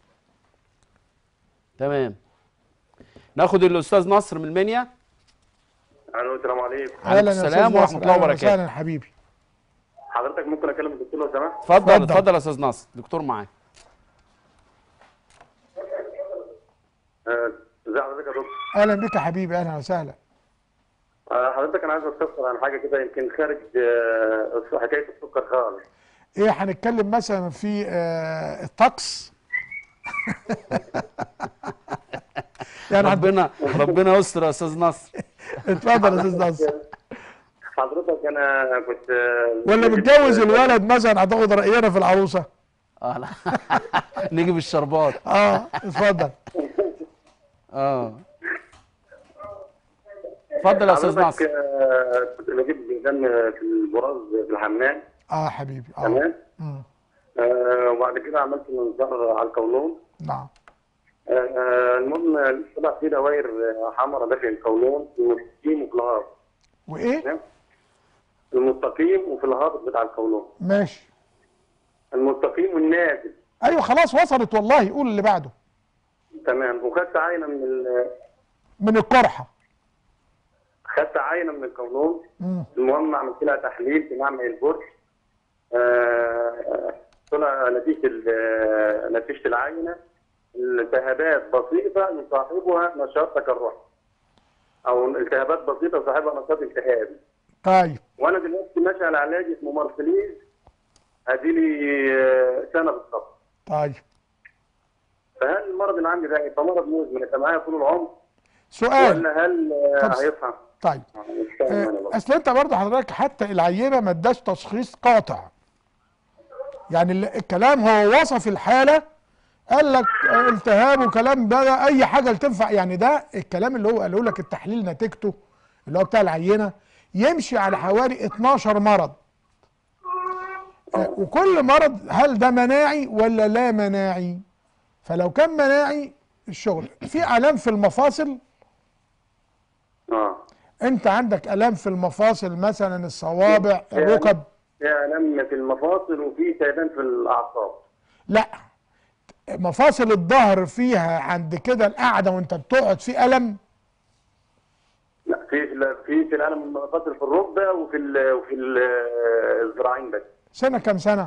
تمام ناخد الاستاذ نصر من المنيا الو السلام عليكم عليكم أهلاً يا السلام أستاذ ورحمة ناصر، الله أهلاً وبركاته. وسهلاً حبيبي حضرتك ممكن اكلم الدكتور لو سمحت اتفضل اتفضل. اتفضل يا استاذ نصر دكتور معاك آه، ازي حضرتك يا دكتور اهلا بك يا حبيبي اهلا وسهلا آه، حضرتك انا عايز استفسر عن حاجه كده يمكن خارج آه، حكايه السكر خالص ايه هنتكلم مثلا في آه الطقس يعني هت- ربنا ربنا يستر يا استاذ نصر اتفضل يا استاذ نصر حضرتك انا كنت آه، ولا متجوز الولد مثلا هتاخد راينا في العروسه اه لا نيجي بالشربات اه اتفضل اه اتفضل يا استاذ حضرتك نصر آه، كنت بجيب دم في البراز في الحمام اه حبيبي اه تمام مم. آه، وبعد كده عملت منظار على القولون نعم آه، آه، المهم طلع في دوائر آه، حمراء داخل القولون ومستقيم وفي الهابط وايه تمام المستقيم وفي الهابط بتاع القولون ماشي المستقيم والنازل ايوه خلاص وصلت والله قول اللي بعده تمام وخدت عينه من ال... من القرحه خدت عينه من القولون مم. المهم عملت لها تحليل في معمل البرج آه، طلع نتيجه ال- نتيجه العينه التهابات بسيطه يصاحبها نشاط تكرعي او التهابات بسيطه يصاحبها نشاط التهابي طيب وانا دلوقتي ماشي على علاج اسمه مارسليز اديلي آه، سنه بالظبط طيب فهل المرض اللي عندي ده يبقى مرض مزمن يبقى معايا طول العمر سؤال ولا هل آه، طب- هيفهم؟ طيب مش فاهم انا آه، بقى. اصل انت برضه حضرتك حتى العينه ما اداش تشخيص قاطع يعني ال- الكلام هو وصف الحاله قال لك آه، التهاب وكلام ده اي حاجه اللي تنفع يعني ده الكلام اللي هو قاله لك التحليل نتيجته اللي هو بتاع العينه يمشي على حوالي 12 مرض آه، وكل مرض هل ده مناعي ولا لا مناعي فلو كان مناعي الشغل في الام في المفاصل اه انت عندك الام في المفاصل مثلا الصوابع الركب في الم في المفاصل وفي تيبان في الاعصاب لا مفاصل الظهر فيها عند كده القعده وانت بتقعد في الم لا في في في الالم المفاصل في الركبه وفي ال وفي ال- الذراعين بس سنه كام سنه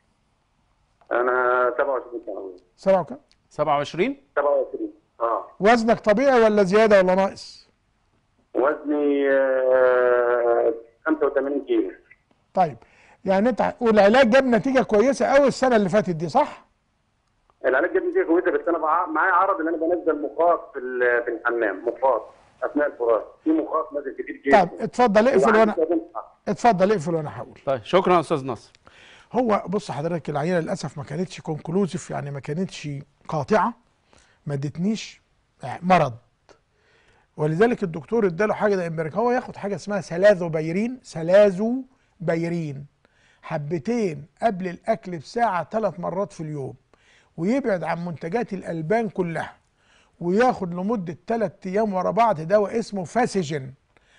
انا 27 سنه سبعة وكام 27 27 اه وزنك طبيعي ولا زياده ولا ناقص وزني آه، 85 كيلو طيب يعني انت والعلاج جاب نتيجه كويسه قوي السنه اللي فاتت دي صح العلاج جاب نتيجه كويسه بس انا بع- معايا عرض ان انا بنزل مخاط في ال- في الحمام مخاط اثناء الفراش في مخاط نازل كتير جدا طيب اتفضل اقفل وعندي وانا تيبان. اتفضل اقفل وانا هقول طيب شكرا يا استاذ نصر هو بص حضرتك العينه للاسف ما كانتش كونكلوزيف يعني ما كانتش قاطعه ما ادتنيش مرض ولذلك الدكتور اداله حاجه ده امبارح هو ياخد حاجه اسمها سلاذو بيرين سلاذو بيرين حبتين قبل الاكل بساعه ثلاث مرات في اليوم ويبعد عن منتجات الالبان كلها وياخد لمده ثلاث ايام ورا بعض دواء اسمه فاسيجين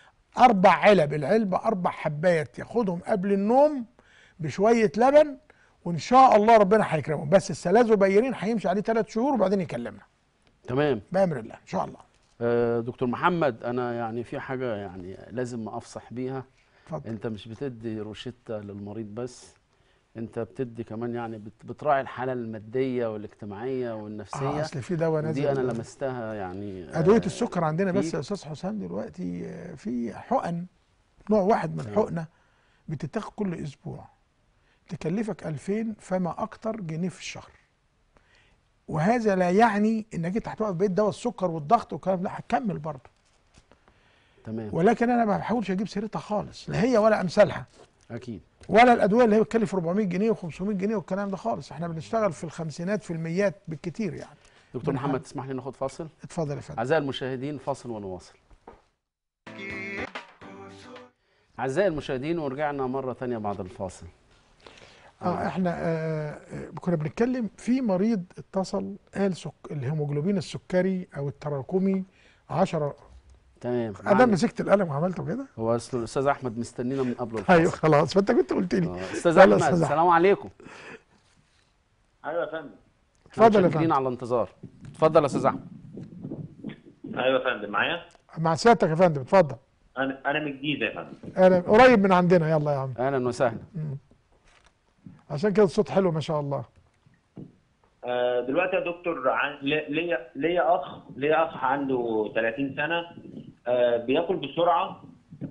اربع علب العلبه اربع حبات ياخدهم قبل النوم بشويه لبن وان شاء الله ربنا هيكرمه بس السلازوبيرين هيمشي عليه ثلاث شهور وبعدين يكلمنا تمام بامر الله ان شاء الله آه، دكتور محمد انا يعني في حاجه يعني لازم افصح بيها اتفضل انت مش بتدي روشته للمريض بس انت بتدي كمان يعني بت- بتراعي الحاله الماديه والاجتماعيه اه والنفسيه اصل في دواء نازل دي انا لمستها يعني آه، ادويه السكر عندنا بس في- يا استاذ حسام دلوقتي آه، في حقن نوع واحد من الحقنه بتتاخد كل اسبوع تكلفك 2000 فما اكتر جنيه في الشهر وهذا لا يعني انك انت هتوقف بقيت دواء السكر والضغط والكلام لا هتكمل برضه تمام ولكن انا ما بحاولش اجيب سيرتها خالص لا هي ولا امثالها اكيد ولا الادويه اللي هي بتكلف 400 جنيه و500 جنيه والكلام ده خالص احنا بنشتغل في الخمسينات في الميات بالكتير يعني دكتور بنحاول. محمد تسمح لي ناخد فاصل اتفضل يا فندم اعزائي المشاهدين فاصل ونواصل اعزائي المشاهدين ورجعنا مره تانية بعد الفاصل اه احنا آه آه، كنا بنتكلم في مريض اتصل قال سك... الهيموجلوبين السكري او التراكمي 10 تمام انا معانا. مسكت القلم وعملته كده هو اصل الاستاذ احمد مستنينا من قبل الفاصل ايوه خلاص فانت كنت قلت لي آه، استاذ يلا احمد أستاذ أحمد. السلام عليكم ايوه يا فندم اتفضل يا متشكرين فندم على الانتظار اتفضل يا استاذ احمد ايوه يا فندم معايا مع سيادتك يا فندم اتفضل انا انا من الجيزه يا فندم انا قريب من عندنا يلا يا عم اهلا وسهلا عشان كده الصوت حلو ما شاء الله آه، دلوقتي يا دكتور عن- لي- ليا ليا اخ ليا اخ عنده 30 سنه آه، بياكل بسرعه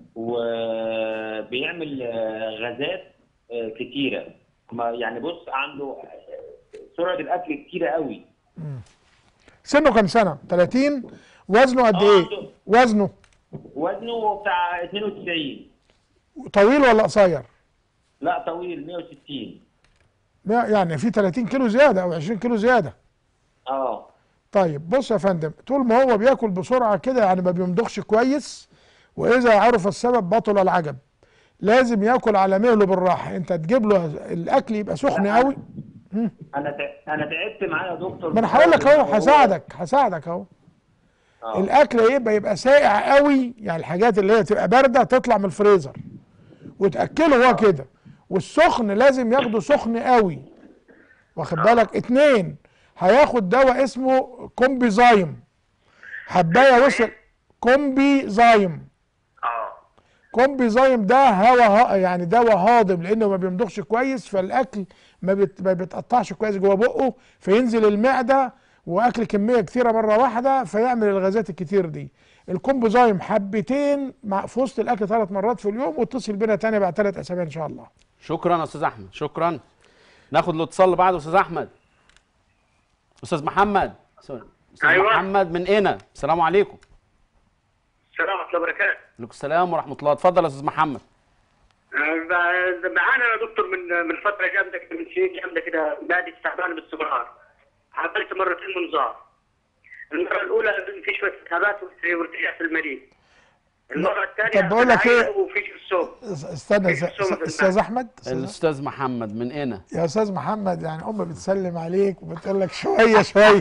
وبيعمل آه، غازات آه، كتيره ما يعني بص عنده آه، سرعه الاكل كتيره قوي سنه كام سنه 30 وزنه قد آه، ايه عنده- وزنه وزنه بتاع 92 طويل ولا قصير لا طويل 160 ما- يعني في 30 كيلو زياده او 20 كيلو زياده اه طيب بص يا فندم طول ما هو بياكل بسرعه كده يعني ما بيمضغش كويس واذا عرف السبب بطل العجب لازم ياكل على مهله بالراحه انت تجيب له الاكل يبقى سخن قوي انا تع- انا تعبت معاه يا دكتور ما انا هقول لك اهو هو- هساعدك هساعدك اهو آه. الاكل يبقى يبقى ساقع قوي يعني الحاجات اللي هي تبقى بارده تطلع من الفريزر وتاكله هو كده والسخن لازم ياخده سخن قوي واخد بالك اتنين هياخد دواء اسمه كومبيزايم حبايه وصل كومبيزايم اه كومبيزايم ده هوا يعني دواء هاضم لانه ما بيمضغش كويس فالاكل ما, بت... ما بيتقطعش كويس جوه بقه فينزل المعده واكل كميه كتيره مره واحده فيعمل الغازات الكتير دي الكومبيزايم حبتين مع في وسط الاكل ثلاث مرات في اليوم واتصل بينا تاني بعد ثلاث اسابيع ان شاء الله شكرا يا استاذ احمد شكرا ناخد الاتصال اللي بعده استاذ احمد استاذ محمد سوري. استاذ أيوة. محمد من هنا السلام عليكم السلام ورحمه الله وبركاته عليكم السلام ورحمه الله اتفضل يا استاذ محمد معانا يا دكتور من من فتره جامده كده من سنين جامده كده نادي تعبان باستمرار عملت مرتين منظار المره الاولى في شويه التهابات وارتجاع في المريء المره الثانيه طب بقول لك إيه؟ وفي الصوم استنى في السم في استاذ احمد أستاذ- الاستاذ محمد من هنا يا استاذ محمد يعني ام بتسلم عليك وبتقول لك شويه شويه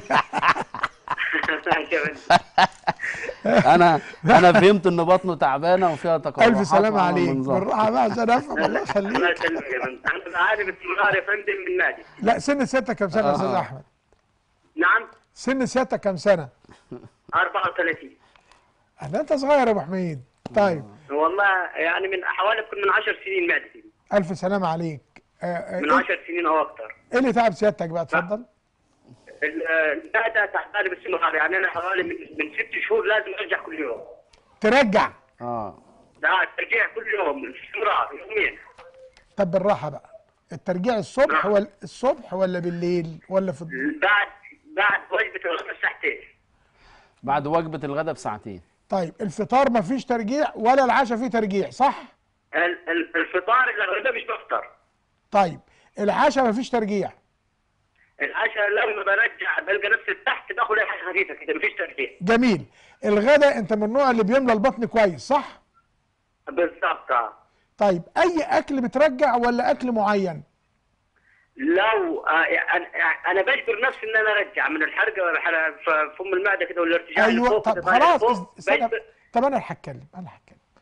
انا انا فهمت ان بطنه تعبانه وفيها تقرحات الف سلامه وعمل عليك منظار. بالراحه بقى عشان افهم الله الله يخليك يسلمك يا فندم انا بعاني باستمرار يا فندم من نادي لا سن سيادتك كام سنه يا استاذ آه. احمد نعم سن سيادتك كام سنه 34 ده انت صغير يا ابو حميد طيب والله يعني من حوالي يمكن من 10 سنين معدتي الف سلامه عليك آه، آه، من ايه 10 سنين او اكثر إيه اللي تعب سيادتك بقى اتفضل المعده تعبانه باستمرار يعني انا حوالي من من ست شهور لازم ارجع كل يوم ترجع اه لا ترجيع كل يوم باستمرار يوميا طب بالراحه بقى الترجيع الصبح ولا الصبح ولا بالليل ولا في الض- بعد بعد وجبه الغداء ساعتين بعد وجبه الغداء بساعتين طيب الفطار ما فيش ترجيع ولا العشاء فيه ترجيع صح ال- ال- الفطار اذا الغداء مش بفطر طيب العشاء ما فيش ترجيع العشاء لما برجع بلقى نفسي تحت باخذ اي حاجه خفيفه كده مفيش ترجيع جميل الغداء انت من النوع اللي بيملى البطن كويس صح بالضبط آه. طيب اي اكل بترجع ولا اكل معين لو آه يعني انا بجبر نفسي ان انا ارجع من الحرقه ولا الحرقة في فم المعده كده والارتجاع اللي ايوه فوق طب كده طالع خلاص فوق، استنى بجبر- طب انا اللي هتكلم انا اللي هتكلم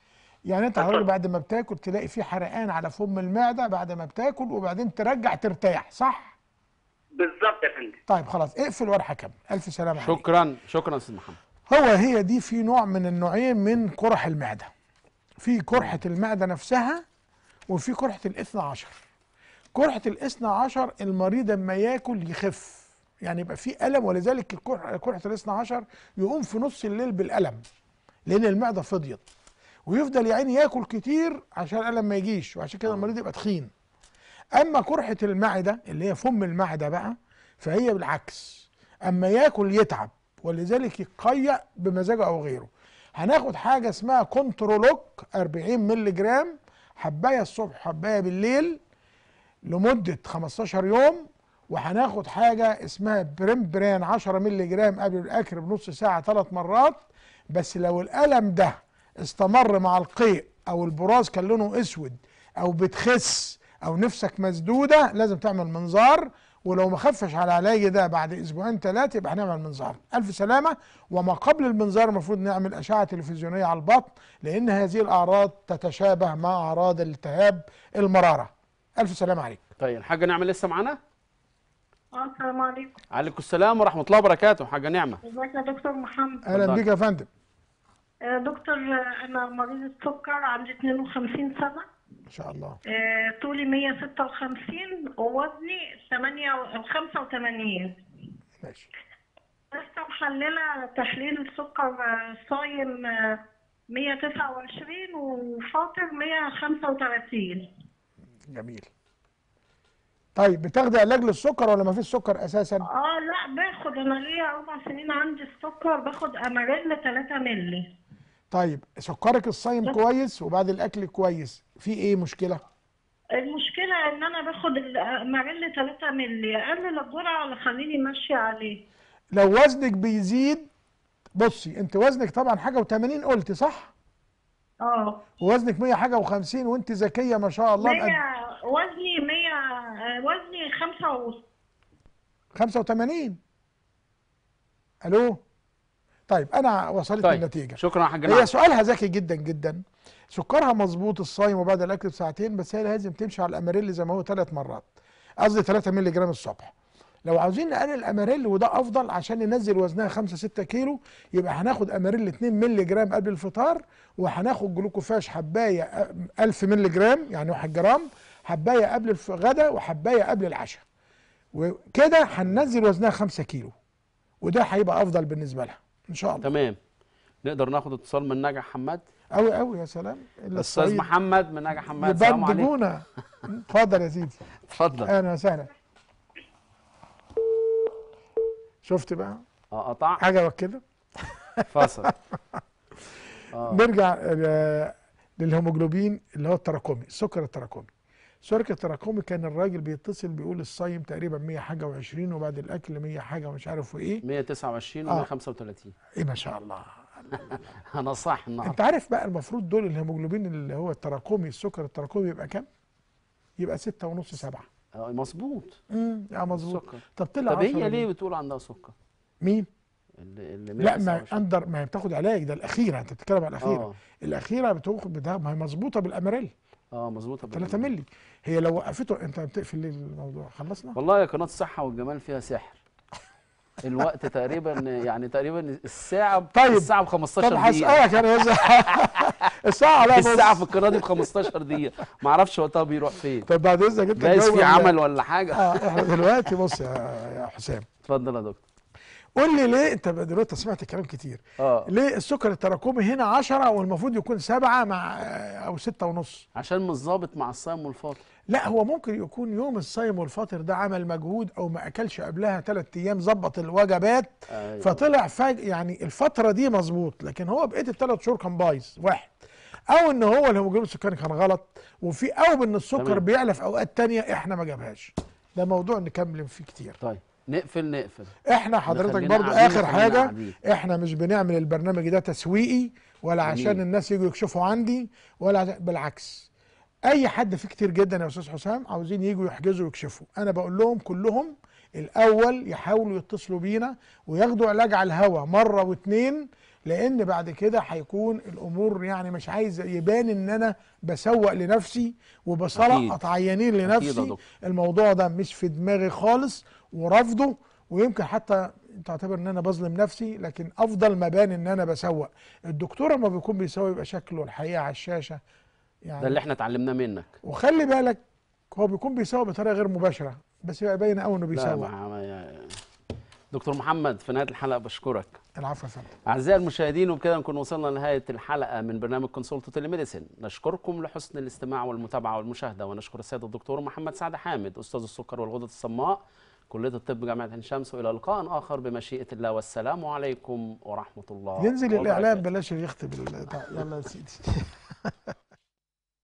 يعني انت حضرتك بعد ما بتاكل تلاقي في حرقان على فم المعده بعد ما بتاكل وبعدين ترجع ترتاح صح بالظبط يا فندم طيب خلاص اقفل ورحه كامل الف سلامه عليك شكرا شكرا استاذ محمد هو هي دي في نوع من النوعين من قرح المعدة في قرحة المعدة نفسها وفي قرحة الاثنى عشر قرحة الاثنى عشر المريض لما ياكل يخف يعني يبقى في ألم ولذلك القرح- قرحة الاثنى عشر يقوم في نص الليل بالألم لأن المعدة فضيت ويفضل يا عيني ياكل كتير عشان الألم ما يجيش وعشان كده المريض يبقى تخين اما قرحه المعده اللي هي فم المعده بقى فهي بالعكس اما ياكل يتعب ولذلك يقيأ بمزاجه او غيره هناخد حاجه اسمها كنترولوك 40 مللي جرام حبايه الصبح حبايه بالليل لمده 15 يوم وهناخد حاجه اسمها بريمبران 10 مللي جرام قبل الاكل بنص ساعه ثلاث مرات بس لو الالم ده استمر مع القيء او البراز كان لونه اسود او بتخس او نفسك مسدوده لازم تعمل منظار ولو ما خفش على العلاج ده بعد اسبوعين ثلاثه يبقى هنعمل منظار الف سلامه وما قبل المنظار المفروض نعمل اشعه تلفزيونيه على البطن لان هذه الاعراض تتشابه مع اعراض الالتهاب المراره الف سلامه عليك طيب الحاجه نعمه لسه معانا اه السلام عليكم عليكم السلام ورحمه الله وبركاته حاجه نعمه ازيك يا دكتور محمد اهلا اتفضل. بيك يا فندم آه، دكتور آه، انا مريض السكر عندي 52 سنه ما شاء الله آه، طولي 156 ووزني 8 و- 85 ماشي لسه محلله تحليل السكر آه، صايم آه، 129 وفاطر 135 جميل طيب بتاخدي علاج للسكر ولا ما فيش سكر اساسا اه لا باخد انا ليا اربع سنين عندي السكر باخد اماريل 3 مللي طيب سكرك الصايم كويس وبعد الاكل كويس في ايه مشكله المشكلة إن أنا باخد الأماريل 3 مللي أقلل الجرعة ولا خليني ماشية عليه لو وزنك بيزيد بصي انت وزنك طبعا حاجه و80 قلت صح اه ووزنك 100 حاجه و50 وانت ذكيه ما شاء الله بقد 100 وزني 100 وزني 5 و 85 الو طيب انا وصلت طيب النتيجه شكرا يا حاجه هي نعمه سؤالها ذكي جدا جدا سكرها مظبوط الصايم وبعد الاكل بساعتين بس هي لازم تمشي على الاماريل زي ما هو ثلاث مرات قصدي 3 مللي جرام الصبح لو عاوزين نقلل الاماريل وده افضل عشان ننزل وزنها 5 6 كيلو يبقى هناخد اماريل 2 مللي جرام قبل الفطار وهناخد جلوكوفاش حبايه آه، 1000 مللي جرام يعني 1 جرام حبايه قبل الغداء وحبايه قبل العشاء وكده هننزل وزنها 5 كيلو وده هيبقى افضل بالنسبه لها ان شاء الله تمام نقدر ناخد اتصال من نجع حماد قوي قوي يا سلام الا استاذ الصعيد محمد من نجع حماد السلام عليكم يبندجونا اتفضل يا سيدي اتفضل اهلا وسهلا شفت بقى اه قطع عجبك كده فصل اه نرجع آه، للهيموجلوبين اللي هو التراكمي السكر التراكمي السكر التراكمي كان الراجل بيتصل بيقول الصايم تقريبا 100 حاجه و20 وبعد الاكل 100 حاجه ومش عارف وايه 129 و آه. 135 ايه ما شاء الله انا صح انت النهارده عارف بقى المفروض دول الهيموجلوبين اللي هو التراكمي السكر التراكمي يبقى كام؟ يبقى ستة ونص سبعة آه، مظبوط امم يا مظبوط السكر طب طلع طب هي 10 ليه بتقول عندها سكر؟ مين؟ اللي اللي لا ما 129. اندر ما هي بتاخد علاج ده الاخيره انت بتتكلم على الاخيره اه الاخيره بتاخد بتاع ما هي مظبوطه بالاماريل اه مظبوطه 3 مللي هي لو وقفته انت بتقفل ليه الموضوع خلصنا والله يا قناه الصحه والجمال فيها سحر الوقت تقريبا يعني تقريبا الساعه ب- طيب. الساعه ب 15 طب دقيقه هسألك انا بس الساعه عليها نص. الساعه في القناه دي ب 15 دقيقه ما اعرفش وقتها بيروح فين طب بعد اذنك انت جايز الجو في ولا- عمل ولا حاجه اه احنا دلوقتي بص يا يا حسام اتفضل يا دكتور قول لي ليه انت بقى دلوقتي سمعت كلام كتير اه ليه السكر التراكمي هنا 10 والمفروض يكون 7 مع او 6 ونص عشان مش ظابط مع الصيام والفاطر لا هو ممكن يكون يوم الصايم والفاطر ده عمل مجهود او ما اكلش قبلها ثلاث ايام ظبط الوجبات أيوة. فطلع فجأة يعني الفترة دي مظبوط لكن هو بقية الثلاث شهور كان بايظ واحد او ان هو الهيموجلوبين السكري كان غلط وفي او ان السكر تمام. بيعلى في اوقات تانية احنا ما جابهاش ده موضوع نكمل فيه كتير طيب نقفل نقفل احنا حضرتك نخلينا برضو قاعدين، اخر نخلينا حاجة قاعدين. احنا مش بنعمل البرنامج ده تسويقي ولا عشان جميل. الناس يجوا يكشفوا عندي ولا عشان بالعكس اي حد في كتير جدا يا استاذ حسام عاوزين يجوا يحجزوا ويكشفوا انا بقول لهم كلهم الاول يحاولوا يتصلوا بينا وياخدوا علاج على الهوا مره واتنين لان بعد كده هيكون الامور يعني مش عايز يبان ان انا بسوق لنفسي وبسلقط عيانين أكيد يا لنفسي دكتور. الموضوع ده مش في دماغي خالص ورفضه ويمكن حتى تعتبر ان انا بظلم نفسي لكن افضل ما بان ان انا بسوق الدكتور لما بيكون بيسوق يبقى شكله الحقيقه على الشاشه يعني ده اللي احنا اتعلمناه منك وخلي بالك هو بيكون بيسوق بطريقه غير مباشره بس يبقى باين قوي انه لا بيسوق ما ما- دكتور محمد في نهايه الحلقه بشكرك العفو يا فندم أعزائي المشاهدين وبكده نكون وصلنا لنهاية الحلقة من برنامج كونسولت تيليميديسين نشكركم لحسن الاستماع والمتابعة والمشاهدة ونشكر السيد الدكتور محمد سعد حامد أستاذ السكر والغدد الصماء كلية الطب جامعة عين شمس وإلى لقاء آخر بمشيئة الله والسلام عليكم ورحمة الله ينزل الاعلان وبركاته. بلاش يختم ال- يلا يا سيدي